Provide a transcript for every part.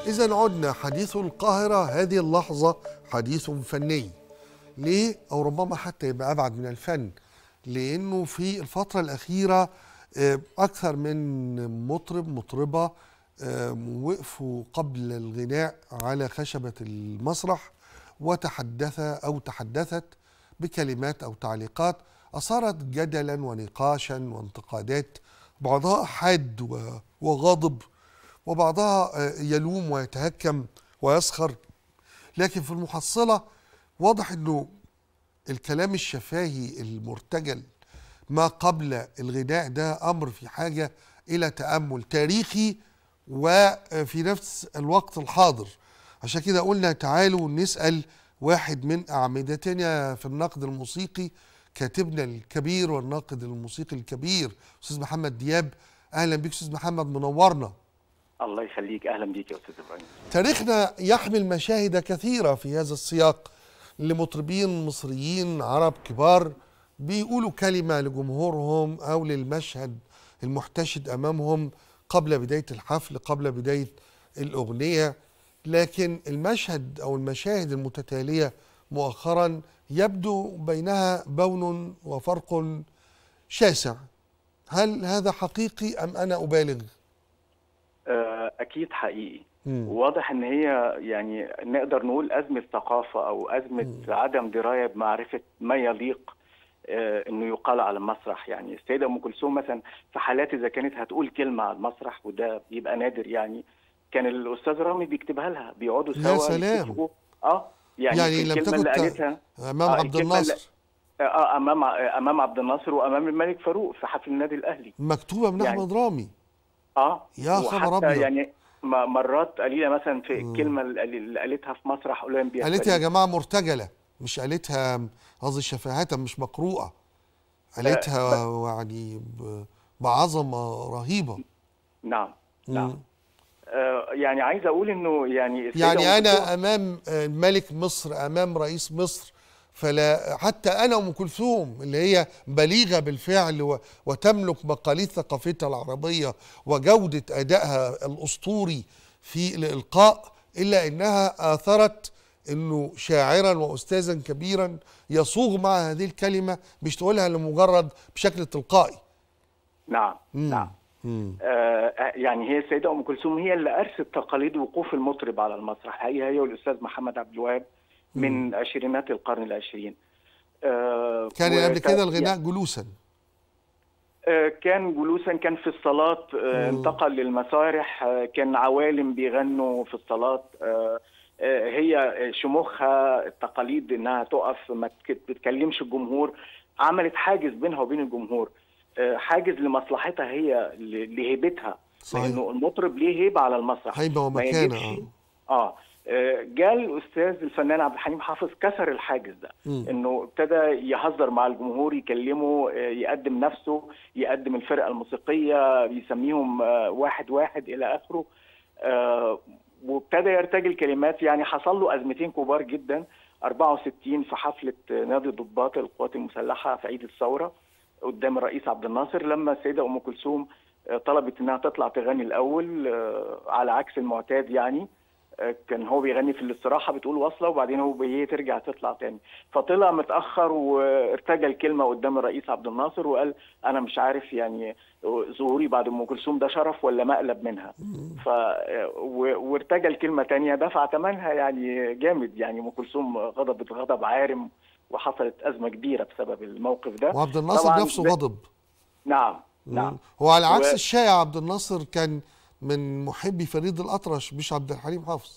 إذا عدنا حديث القاهرة هذه اللحظة حديث فني ليه؟ أو ربما حتى يبقى أبعد من الفن لأنه في الفترة الأخيرة آه، أكثر من مطرب مطربة آه، وقفوا قبل الغناء على خشبة المسرح وتحدث أو تحدثت بكلمات أو تعليقات أثارت جدلا ونقاشا وانتقادات بعضها حاد و- وغاضب وبعضها آه، يلوم ويتهكم ويسخر لكن في المحصلة واضح أنه الكلام الشفاهي المرتجل ما قبل الغناء ده أمر في حاجة إلى تأمل تاريخي وفي نفس الوقت الحاضر عشان كده قلنا تعالوا نسأل واحد من أعمدتنا في النقد الموسيقي كاتبنا الكبير والناقد الموسيقي الكبير أستاذ محمد دياب أهلا بك أستاذ محمد منورنا الله يخليك اهلا بيك يا استاذ ابراهيم تاريخنا يحمل مشاهد كثيرة في هذا السياق لمطربين مصريين عرب كبار بيقولوا كلمة لجمهورهم أو للمشهد المحتشد أمامهم قبل بداية الحفل قبل بداية الأغنية لكن المشهد أو المشاهد المتتالية مؤخرا يبدو بينها بون وفرق شاسع هل هذا حقيقي أم أنا أبالغ؟ آه، اكيد حقيقي مم. واضح ان هي يعني نقدر نقول ازمه ثقافه او ازمه عدم درايه بمعرفه ما يليق آه، انه يقال على المسرح يعني السيده ام كلثوم مثلا في حالات اذا كانت هتقول كلمه على المسرح وده بيبقى نادر يعني كان الاستاذ رامي بيكتبها لها بيقعدوا يا سوا سلام. يكتبوا. اه يعني, يعني في لم الكلمه اللي تكن قالتها أمام آه، عبد الكلمة اللي- الناصر اه امام امام عبد الناصر وامام الملك فاروق في حفل النادي الاهلي مكتوبة من يعني- أحمد رامي اه يا خبر وحتى أبيض. يعني م- مرات قليله مثلا في الكلمه اللي اللي قالتها في مسرح اولمبيا قالتها يا جماعة مرتجلة مش قالتها قصدي شفاهة مش مقروءة قالتها يعني ب- بعظمة رهيبة نعم مم. نعم آه يعني عايز اقول انه يعني السيدة يعني أم كلثوم- أنا أمام آه، ملك مصر أمام رئيس مصر فلا حتى أنا أم كلثوم اللي هي بليغة بالفعل و- وتملك مقاليد ثقافتها العربية وجودة أدائها الأسطوري في الإلقاء إلا أنها آثرت أنه شاعرا وأستاذا كبيرا يصوغ مع هذه الكلمة مش تقولها لمجرد بشكل تلقائي نعم مم. نعم مم. آه يعني هي السيده ام كلثوم هي اللي ارست تقاليد وقوف المطرب على المسرح هي هي والاستاذ محمد عبد الوهاب من عشرينات القرن العشرين آه كان وت- قبل كده الغناء جلوسا آه، كان جلوسا كان في الصلاة آه، انتقل للمسارح آه، كان عوالم بيغنوا في الصلاة آه، آه، هي شموخها التقاليد انها تقف ما تك- تتكلمش الجمهور عملت حاجز بينها وبين الجمهور آه، حاجز لمصلحتها هي ل- لهيبتها صحيح. لانه المطرب ليه هيبه على المسرح هيبة ما ومكانة، يجبش- آه. اه آه، جاء الاستاذ الفنان عبد الحليم حافظ كسر الحاجز ده مم. انه ابتدى يهزر مع الجمهور يكلمه آه، يقدم نفسه يقدم الفرقه الموسيقيه يسميهم آه، واحد واحد الى اخره آه، وابتدى يرتجل كلمات يعني حصل له ازمتين كبار جدا 64 في حفله نادي ضباط القوات المسلحه في عيد الثوره قدام الرئيس عبد الناصر لما السيده ام كلثوم آه، طلبت انها تطلع تغني الاول آه، على عكس المعتاد يعني آه، كان هو بيغني في الاستراحه بتقول واصله وبعدين هو هي ترجع تطلع تاني فطلع متاخر وارتجل كلمه قدام الرئيس عبد الناصر وقال انا مش عارف يعني ظهوري بعد ام كلثوم ده شرف ولا مقلب منها ف و- وارتجل كلمه تانية دفع ثمنها يعني جامد يعني ام كلثوم غضبت غضب عارم وحصلت ازمه كبيره بسبب الموقف ده وعبد الناصر طبعاً نفسه ده- غضب نعم مم. نعم هو على عكس و- الشائع عبد الناصر كان من محبي فريد الأطرش مش عبد الحليم حافظ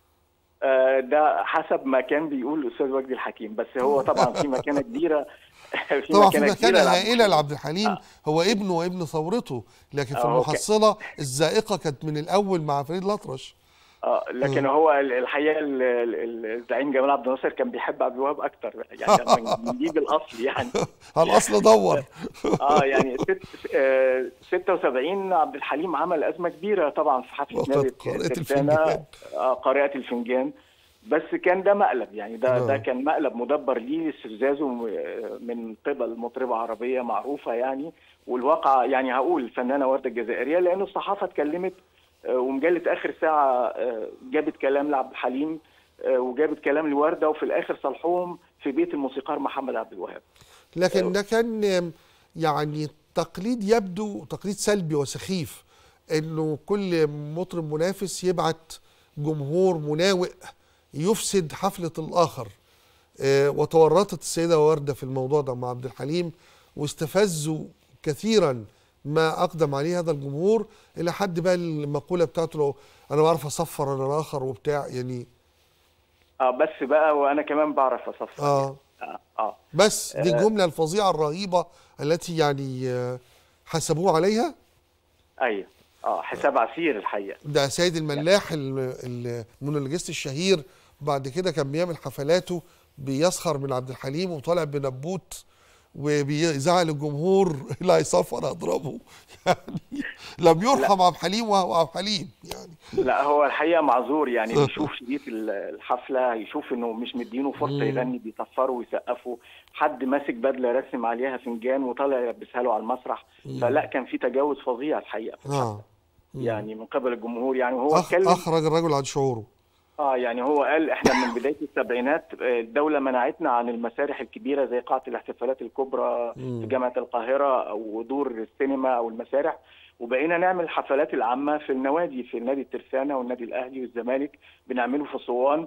آه، ده حسب ما كان بيقول الاستاذ وجدي الحكيم بس هو طبعا في مكانه كبيره في طبعا في كبيرة مكانة لعبد هائلة الحليم. لعبد الحليم هو ابنه وابن ثورته لكن في آه، أوكي. المحصلة الزائقة كانت من الأول مع فريد الأطرش اه لكن هو ال- الحقيقه ال- ال- الزعيم جمال عبد الناصر كان بيحب عبد الوهاب اكتر يعني لما نجيب الاصل يعني على الأصل دور اه يعني ست آه 76 عبد الحليم عمل ازمه كبيره طبعا في حفله وقت نادي قارئة الترسانة. الفنجان. اه قارئة الفنجان بس كان ده مقلب يعني ده آه. ده كان مقلب مدبر ليه لاستفزازه م- من قبل مطربه عربيه معروفه يعني والواقع يعني هقول الفنانه ورده الجزائريه لانه الصحافه اتكلمت آه، ومجله اخر ساعه آه، جابت كلام لعبد الحليم آه، وجابت كلام لورده وفي الاخر صالحوهم في بيت الموسيقار محمد عبد الوهاب لكن ده كان آم، يعني تقليد يبدو تقليد سلبي وسخيف انه كل مطرب منافس يبعت جمهور مناوئ يفسد حفلة الآخر آه، وتورطت السيدة وردة في الموضوع ده مع عبد الحليم واستفزوا كثيرا ما أقدم عليه هذا الجمهور إلى حد بقى المقولة بتاعته لو أنا بعرف أصفر أنا الآخر وبتاع يعني اه بس بقى وانا كمان بعرف اصفر آه اه, آه. بس دي الجملة الفظيعة الرهيبة التي يعني آه، حسبوه عليها ايوه اه حساب عسير الحقيقه ده سيد الملاح ال- ال- المونولوجيست الشهير بعد كده كان بيعمل حفلاته بيسخر من عبد الحليم وطالع بنبوت وبيزعل الجمهور اللي هيصفر اضربه يعني لم يرحم عبد الحليم وهو عبد الحليم يعني لا هو الحقيقه معذور يعني بيشوف شريط ال- الحفله يشوف انه مش مدينه فرصه يغني بيصفروا ويسقفوا حد ماسك بدله رسم عليها فنجان وطالع يلبسها له على المسرح فلا كان في تجاوز فظيع الحقيقه في الحفلة. اه يعني من قبل الجمهور يعني هو أخ اتكلم اخرج الرجل عن شعوره اه يعني هو قال احنا من بدايه السبعينات آه، الدوله منعتنا عن المسارح الكبيره زي قاعه الاحتفالات الكبرى في جامعه القاهره او دور السينما او المسارح وبقينا نعمل الحفلات العامه في النوادي في نادي الترسانه والنادي الاهلي والزمالك بنعمله في اسوان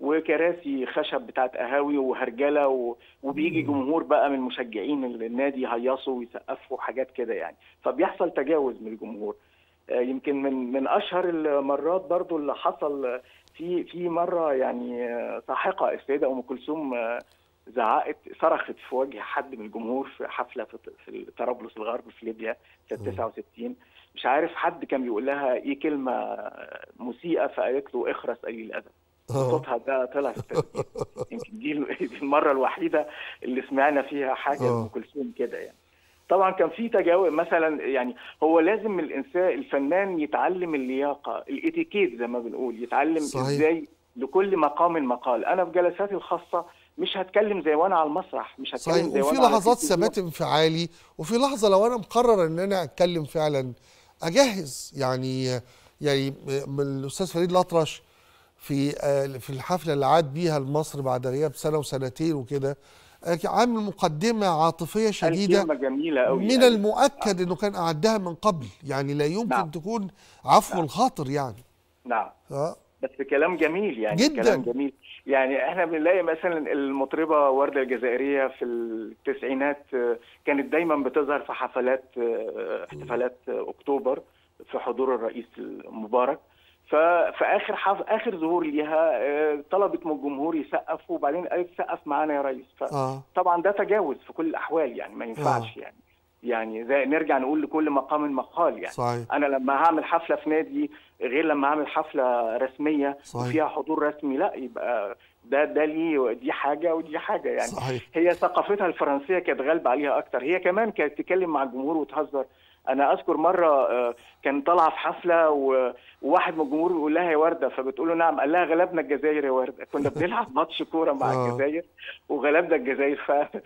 وكراسي خشب بتاعت قهاوي وهرجله و... وبيجي جمهور بقى من مشجعين النادي يهيصوا ويسقفوا حاجات كده يعني فبيحصل تجاوز من الجمهور آه، يمكن من من اشهر المرات برضو اللي حصل آه، في في مره يعني آه، ساحقه السيده ام كلثوم آه، زعقت صرخت في وجه حد من الجمهور في حفله في في طرابلس الغرب في ليبيا سنه 69 مش عارف حد كان بيقول لها ايه كلمه آه، مسيئه فقالت له اخرس قليل الادب آه. صوتها ده طلع في التسجيل يمكن دي ال- دي المره الوحيده اللي سمعنا فيها حاجه آه. لام كلثوم كده يعني طبعا كان في تجاوز مثلا يعني هو لازم الانسان الفنان يتعلم اللياقه الاتيكيت زي ما بنقول يتعلم صحيح. ازاي لكل مقام مقال انا في جلساتي الخاصه مش هتكلم زي وانا على المسرح مش هتكلم صحيح زي وفي وانا على لحظات التلفزيون. ثبات انفعالي وفي لحظه لو انا مقرر ان انا اتكلم فعلا اجهز يعني يعني من الاستاذ فريد الاطرش في آه، في الحفله اللي عاد بيها لمصر بعد غياب سنه وسنتين وكده آه، عامل مقدمه عاطفيه قال شديده كلمه جميله قوي من المؤكد انه كان اعدها من قبل يعني لا يمكن نعم. تكون عفو الخاطر يعني نعم اه بس كلام جميل يعني جداً. كلام جميل يعني احنا بنلاقي مثلا المطربه ورده الجزائريه في التسعينات آه، كانت دايما بتظهر في حفلات آه، احتفالات آه، اكتوبر في حضور الرئيس المبارك ففي اخر حف... اخر ظهور ليها آه، طلبت من الجمهور يسقف وبعدين قالت سقف معانا يا ريس اه فطبعا ده تجاوز في كل الاحوال يعني ما ينفعش يعني يعني زي نرجع نقول لكل مقام مقال يعني صحيح انا لما هعمل حفله في نادي غير لما اعمل حفله رسميه صحيح. وفيها حضور رسمي لا يبقى ده ده ليه دي حاجه ودي حاجه يعني صحيح هي ثقافتها الفرنسيه كانت غالبه عليها اكتر هي كمان كانت تتكلم مع الجمهور وتهزر انا اذكر مره آه، كان طالعه في حفله و- وواحد من الجمهور بيقول لها يا ورده فبتقول له نعم قال لها غلبنا الجزائر يا ورده كنا بنلعب ماتش كوره مع آه. الجزائر وغلبنا الجزائر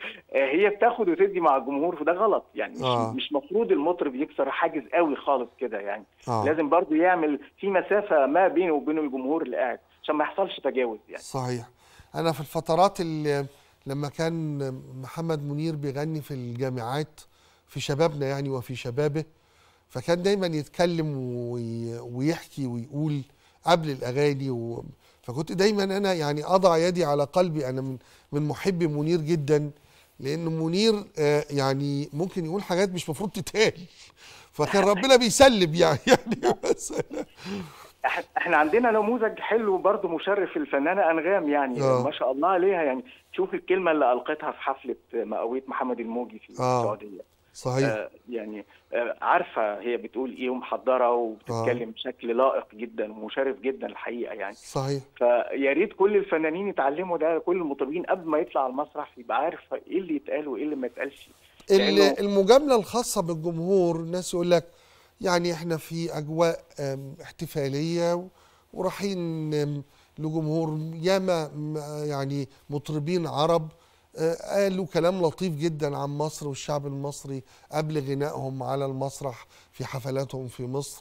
فهي بتاخد وتدي مع الجمهور فده غلط يعني مش آه. مش مفروض المطرب يكسر حاجز قوي خالص كده يعني اه لازم برضو يعمل في مسافه ما بينه وبين الجمهور اللي قاعد عشان ما يحصلش تجاوز يعني صحيح انا في الفترات اللي لما كان محمد منير بيغني في الجامعات في شبابنا يعني وفي شبابه فكان دايما يتكلم وي- ويحكي ويقول قبل الاغاني و... فكنت دايما انا يعني اضع يدي على قلبي انا من من محبي منير جدا لان منير آه، يعني ممكن يقول حاجات مش مفروض تتقال فكان ربنا بيسلم يعني يعني مثلا إح- احنا عندنا نموذج حلو برضو مشرف الفنانه انغام يعني آه. ما شاء الله عليها يعني شوف الكلمه اللي القتها في حفله مئويه محمد الموجي في آه. السعوديه صحيح آه يعني آه عارفه هي بتقول ايه ومحضره وبتتكلم بشكل لائق جدا ومشرف جدا الحقيقه يعني صحيح فيا ريت كل الفنانين يتعلموا ده كل المطربين قبل ما يطلع على المسرح يبقى عارف ايه اللي يتقال وايه اللي ما يتقالش ال- لأنه- المجامله الخاصه بالجمهور الناس يقول لك يعني احنا في اجواء أم، احتفاليه و- ورايحين أم، لجمهور ياما م- يعني مطربين عرب آه، قالوا كلام لطيف جدا عن مصر والشعب المصري قبل غنائهم على المسرح في حفلاتهم في مصر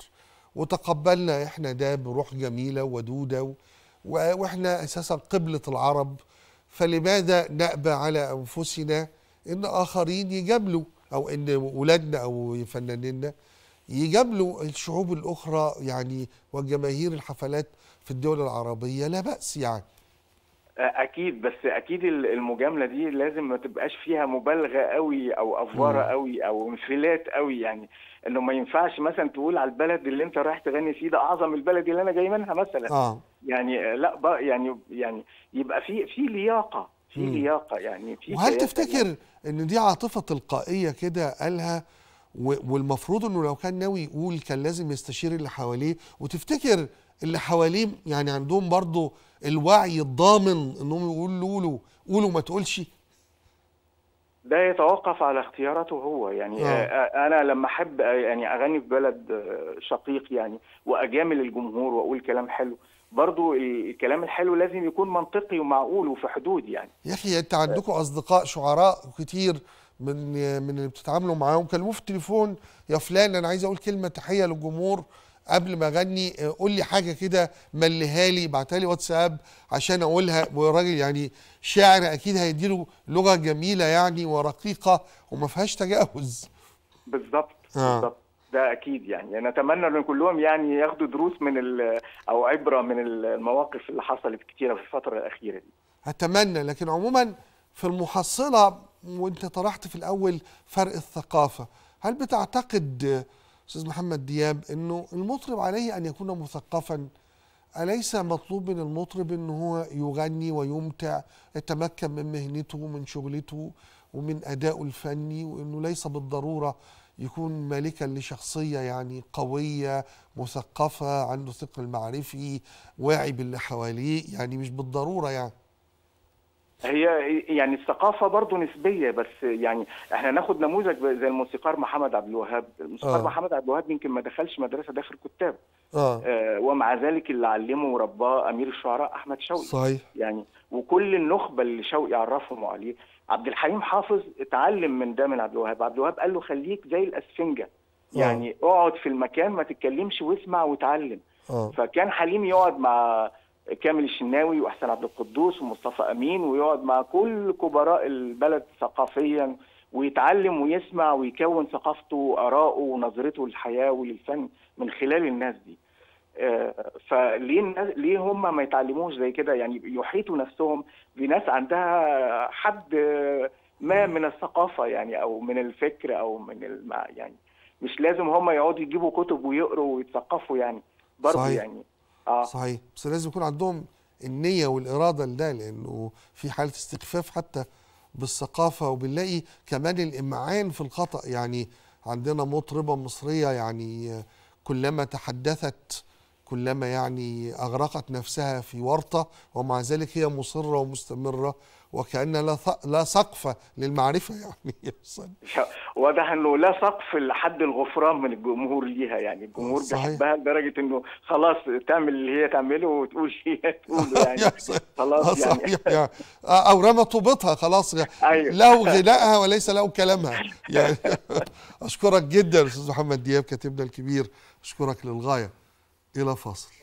وتقبلنا احنا ده بروح جميله ودوده و- و- واحنا اساسا قبله العرب فلماذا نأبى على انفسنا ان اخرين يجاملوا او ان ولادنا او فنانينا يجاملوا الشعوب الاخرى يعني وجماهير الحفلات في الدول العربيه لا باس يعني اكيد بس اكيد المجامله دي لازم ما تبقاش فيها مبالغه قوي او افوره قوي او انفلات قوي يعني انه ما ينفعش مثلا تقول على البلد اللي انت رايح تغني فيه ده اعظم البلد اللي انا جاي منها مثلا اه يعني لا بقى يعني يعني يبقى في في لياقه في مم. لياقه يعني في وهل سياسة تفتكر ان دي عاطفه تلقائيه كده قالها و- والمفروض انه لو كان ناوي يقول كان لازم يستشير اللي حواليه وتفتكر اللي حواليه يعني عندهم برضو الوعي الضامن انهم يقولوا له قولوا ما تقولش ده يتوقف على اختياراته هو يعني آه. آه. انا لما احب آه، يعني اغني في بلد آه، شقيق يعني واجامل الجمهور واقول كلام حلو برضو الكلام الحلو لازم يكون منطقي ومعقول وفي حدود يعني يا اخي انت عندكم اصدقاء شعراء كتير من من اللي بتتعاملوا معاهم كلموه في التليفون يا فلان انا عايز اقول كلمه تحيه للجمهور قبل ما اغني اه، قول لي حاجه كده مليها لي ابعتها لي واتساب عشان اقولها والراجل يعني شاعر اكيد هيديله لغه جميله يعني ورقيقه وما فيهاش تجاوز بالظبط آه. بالظبط ده اكيد يعني نتمنى ان كلهم يعني ياخدوا دروس من ال- او عبره من المواقف اللي حصلت كتيره في الفتره الاخيره دي اتمنى لكن عموما في المحصله وانت طرحت في الاول فرق الثقافه هل بتعتقد آه، استاذ محمد دياب انه المطرب عليه ان يكون مثقفا اليس مطلوب من المطرب ان هو يغني ويمتع يتمكن من مهنته ومن شغلته ومن ادائه الفني وانه ليس بالضروره يكون مالكا لشخصيه يعني قويه مثقفه عنده ثقل معرفي واعي باللي حواليه يعني مش بالضروره يعني هي يعني الثقافه برضو نسبيه بس يعني احنا ناخد نموذج زي الموسيقار محمد عبد الوهاب الموسيقار آه. محمد عبد الوهاب يمكن ما دخلش مدرسه داخل كتاب اه آه ومع ذلك اللي علمه ورباه امير الشعراء احمد شوقي صحيح يعني وكل النخبه اللي شوقي عرفهم عليه عبد الحليم حافظ اتعلم من ده من عبد الوهاب عبد الوهاب قال له خليك زي الاسفنجه يعني اقعد في المكان ما تتكلمش واسمع وتعلم اه فكان حليم يقعد مع كامل الشناوي واحسان عبد القدوس ومصطفى امين ويقعد مع كل كبراء البلد ثقافيا ويتعلم ويسمع ويكون ثقافته وآراءه ونظرته للحياه وللفن من خلال الناس دي. آه، فليه الناس ليه هم ما يتعلموش زي كده يعني يحيطوا نفسهم بناس عندها حد آه، ما من الثقافه يعني او من الفكر او من المع يعني مش لازم هم يقعدوا يجيبوا كتب ويقروا ويتثقفوا يعني برضه صحيح. يعني اه صحيح بس لازم يكون عندهم النية والإرادة لده لأنه في حالة استخفاف حتى بالثقافة وبنلاقي كمان الإمعان في الخطأ يعني عندنا مطربة مصرية يعني كلما تحدثت كلما يعني أغرقت نفسها في ورطة ومع ذلك هي مصرة ومستمرة وكأن لا ث- لا سقف للمعرفة يعني يحصل واضح انه لا سقف لحد الغفران من الجمهور ليها يعني الجمهور صحيح. بيحبها لدرجه انه خلاص تعمل اللي هي تعمله وتقول اللي هي تقوله يعني يحصل. آه، خلاص يعني صحيح يعني آه، أو رمى طوبتها خلاص يعني أيوة. له غنائها وليس له كلامها يعني أشكرك جدا أستاذ محمد دياب كاتبنا الكبير أشكرك للغاية إلى فاصل